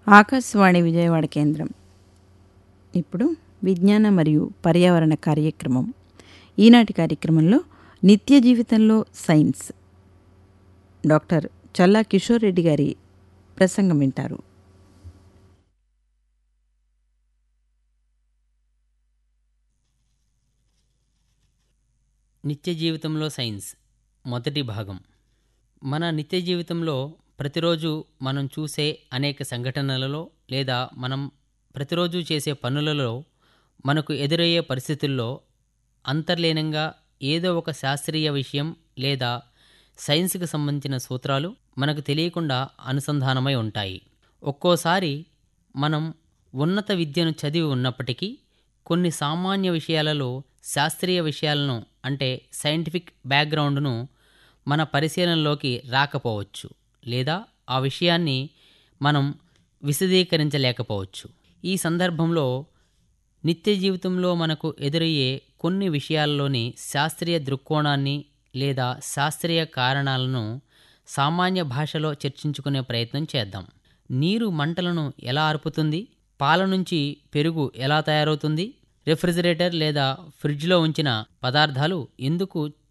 ఆకాశవాణి విజయవాడ కేంద్రం ఇప్పుడు విజ్ఞాన మరియు పర్యావరణ కార్యక్రమం ఈనాటి కార్యక్రమంలో నిత్య జీవితంలో సైన్స్ డాక్టర్ చల్లా కిషోర్ రెడ్డి గారి ప్రసంగం వింటారు నిత్య జీవితంలో సైన్స్ మొదటి భాగం మన నిత్య జీవితంలో ప్రతిరోజు మనం చూసే అనేక సంఘటనలలో లేదా మనం ప్రతిరోజు చేసే పనులలో మనకు ఎదురయ్యే పరిస్థితుల్లో అంతర్లీనంగా ఏదో ఒక శాస్త్రీయ విషయం లేదా సైన్స్కి సంబంధించిన సూత్రాలు మనకు తెలియకుండా అనుసంధానమై ఉంటాయి ఒక్కోసారి మనం ఉన్నత విద్యను చదివి ఉన్నప్పటికీ కొన్ని సామాన్య విషయాలలో శాస్త్రీయ విషయాలను అంటే సైంటిఫిక్ బ్యాక్గ్రౌండ్ను మన పరిశీలనలోకి రాకపోవచ్చు లేదా ఆ విషయాన్ని మనం విశదీకరించలేకపోవచ్చు ఈ సందర్భంలో నిత్య జీవితంలో మనకు ఎదురయ్యే కొన్ని విషయాల్లోని శాస్త్రీయ దృక్కోణాన్ని లేదా శాస్త్రీయ కారణాలను సామాన్య భాషలో చర్చించుకునే ప్రయత్నం చేద్దాం నీరు మంటలను ఎలా ఆర్పుతుంది పాల నుంచి పెరుగు ఎలా తయారవుతుంది రెఫ్రిజిరేటర్ లేదా ఫ్రిడ్జ్లో ఉంచిన పదార్థాలు ఎందుకు